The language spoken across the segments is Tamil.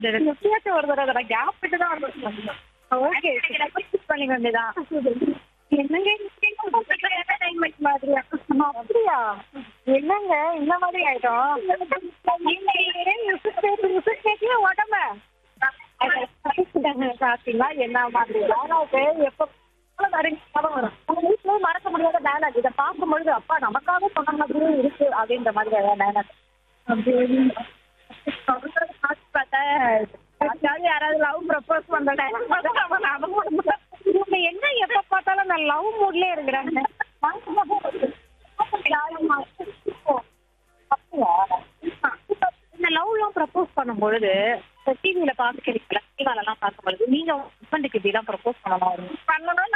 எப்பயாச்சும் ஒரு தடவை கேப் விட்டு தான் வந்து ஓகே பண்ணிக்க வேண்டியதான் என்னங்க என்டர்டைன்மெண்ட் மாதிரியா அப்படியா என்னங்க இந்த மாதிரி ஆயிட்டோம் உடம்ப பாத்தீங்களா என்ன மாதிரி டயலாக் எப்ப வரும் வீட்டுல மறக்க முடியாத டயலாக் இதை பார்க்கும் பொழுது அப்பா நமக்காக சொன்ன மாதிரியே இருக்கு அப்படின்ற மாதிரி டயலாக் யாராவது லவ் ப்ரப்போஸ் பண்ற இவங்க என்ன எப்ப பார்த்தாலும் அந்த லவ் மூட்லயே இருக்கிறாங்க இந்த லவ் எல்லாம் ப்ரப்போஸ் பண்ணும் பொழுது டிவியில பாத்துக்கிறீங்களா டிவில எல்லாம் பார்க்கும் பொழுது நீங்க உங்க ஹஸ்பண்டுக்கு இப்படி எல்லாம் ப்ரப்போஸ் பண்ணணும் பண்ணணும்னு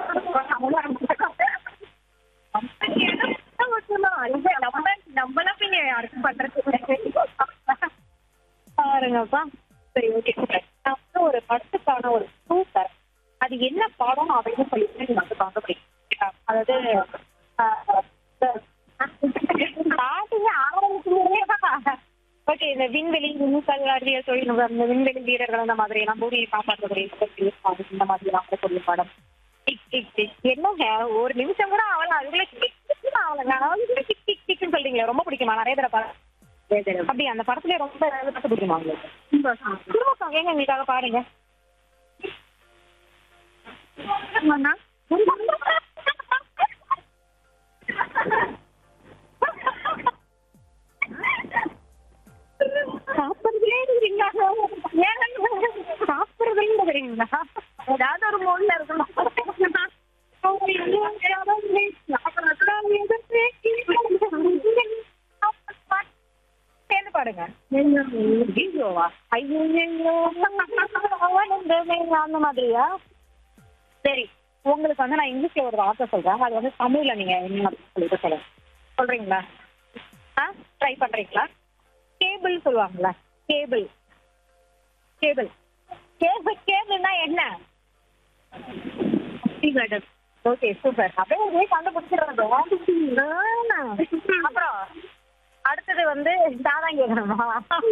ஆசைப்படுறேன் நம்மளாம் நீங்க யாருக்கும் பண்றது பாருங்கப்பா சரி ஓகே நான் வந்து ஒரு படத்துக்கான ஒரு க்ளூ தரேன் அது என்ன படம் அப்படின்னு சொல்லிட்டு நீங்க வந்து பார்க்க முடியும் அதாவது ஓகே இந்த விண்வெளி நுணுக்கல் அறிவியல் தொழில்நுட்பம் இந்த விண்வெளி வீரர்கள் அந்த மாதிரி எல்லாம் பூமியை காப்பாற்றக்கூடிய இந்த மாதிரி எல்லாம் கூடிய படம் டிக் டிக் டிக் என்னங்க ஒரு நிமிஷம் கூட அவள அதுக்குள்ள டிக் டிக் அவளை டிக் டிக் டிக்னு சொல்றீங்களே ரொம்ப பிடிக்குமா நிறைய தடவை படம் அப்படி அந்த படத்துல ரொம்ப படத்தை பிடிக்குமா உங்களுக்கு திரும்ப song ஏங்க எங்களுக்காக பாருங்க சாப்பிடுறதுலே இருக்கிறீங்களா ஏங்க சாப்பிடுறதுல இருக்கிறீங்களா ஏதாவது ஒரு மொழில இருக்கணும் சேர்ந்து பாடுங்க ஐயோவா ஐயோ அந்த மாதிரியா சரி உங்களுக்கு வந்து நான் இங்கிலீஷ்ல ஒரு வார்த்தை சொல்றேன் அது வந்து தமிழ்ல நீங்க என்ன சொல்லிட்டு சொல்லுங்க சொல்றீங்களா ஆ ட்ரை பண்றீங்களா கேபிள் சொல்லுவாங்கல்ல கேபிள் கேபிள் கேபிள் கேபிள்னா என்ன ஓகே சூப்பர் அப்படியே ஒரே கண்டுபிடிச்சிடுறது அப்புறம் அடுத்தது வந்து சாதம் கேட்கணுமா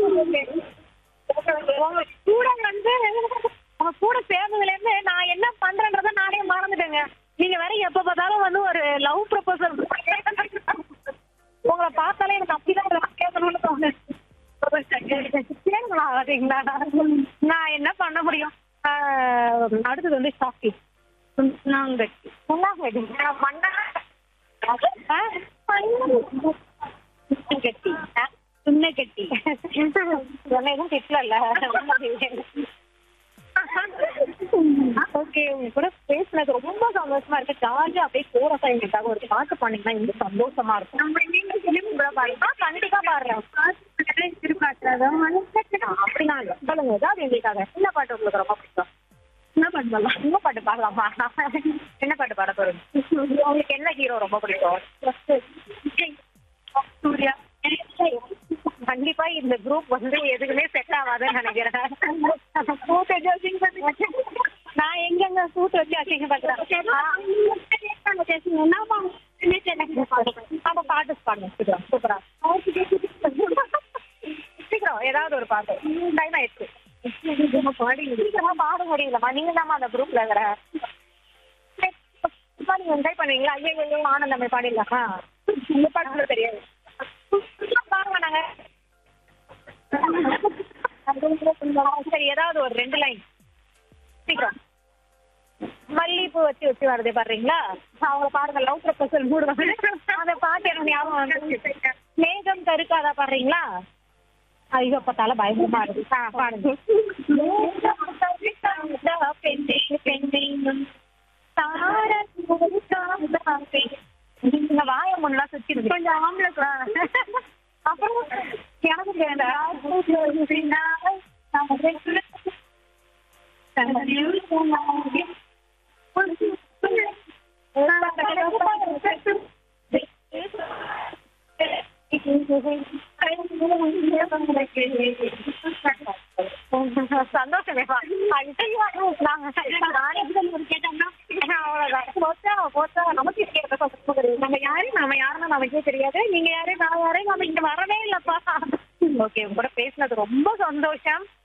உங்க கூட வந்து உங்க கூட சேர்ந்ததுல இருந்து நான் என்ன பண்றேன்றத நானே மறந்துட்டேங்க நீங்க வேற எப்ப பார்த்தாலும் வந்து ஒரு லவ் ப்ரொபோசல் உங்களை பார்த்தாலே எனக்கு அப்படிதான் கேட்கணும்னு தோணுது கேளுங்களா பாத்தீங்களா நான் என்ன பண்ண முடியும் ஆஹ் அடுத்தது வந்து ஷாக்கி சுண்ணாங்கட்டி சுண்ணாங்கட்டி மண்ணா கட்டி சுண்ண கட்டி சொன்ன எதுவும் திட்டல ஓகே உங்க கூட பேசுனது ரொம்ப சந்தோஷமா இருக்கு ஜாலியா அப்படியே கோரஸா எங்களுக்காக ஒரு பாட்டு பண்ணீங்கன்னா இன்னும் சந்தோஷமா இருக்கும் ஆ, கண்டிப்பா பாடுறேன் அப்படிலாம் இல்ல சொல்லுங்க ஏதாவது எங்களுக்காக என்ன பாட்டு உங்களுக்கு ரொம்ப பிடிக்கும் என்ன பாட்டு பாடலாம் என்ன பாட்டு பாடலாமா என்ன பாட்டு பாட போறீங்க உங்களுக்கு என்ன ஹீரோ ரொம்ப பிடிக்கும் சூர்யா கண்டிப்பா இந்த குரூப் வந்து எதுக்குமே செட் ஆகாதுன்னு நினைக்கிறேன் சூட் வச்சு அசிங்கப்படுத்து. நான் எங்கங்க சூட் வச்சு அசிங்கப்படுத்துறேன் அப்ப பாட்டு பாடுங்க சீக்கிரம் சூப்பரா சீக்கிரம் ஏதாவது ஒரு பாட்டு டைம் ஆயிடுச்சு சீக்கிரமா பாட முடியலமா நீங்க தாமா அந்த குரூப்ல இருக்கிற நீங்க என்ஜாய் பண்ணுவீங்களா ஐயோ ஐயோ ஆனந்தமே பாடிடலாம் இந்த பாட்டு தெரியாது பாருங்க நாங்க சரி ஏதாவது ஒரு ரெண்டு லைன் சீக்கிரம் மல்லிகைப்பூ வச்சு வச்சு வருது பாடுறீங்களா அவங்க பாருங்க லவ் ப்ரொபோசல் மூடுவாங்க அந்த பாட்டு எனக்கு ஞாபகம் வந்து மேகம் கருக்காதா பாடுறீங்களா ஐயோ பார்த்தால பயங்கரமா இருக்கு ஆ, பாடுங்க மேகம் கருக்காதா பெண்ணே, பெண்ணே, தாரன் கருக்காதா பெண்ணே. நீங்க வாய முன்னா சுத்தி கொஞ்சம் ஆம்பளை அப்புறம் எனக்கு சந்தோஷமேவா அவ்வளவுதான் போச்சா போச்சா நமக்கு இருக்கிறத நம்ம யாரு நம்ம யாருன்னு நமக்கே தெரியாது நீங்க யாரு நான் யாரு நம்ம இங்க வரவே இல்லப்பா ஓகே உங்க கூட பேசுனது ரொம்ப சந்தோஷம்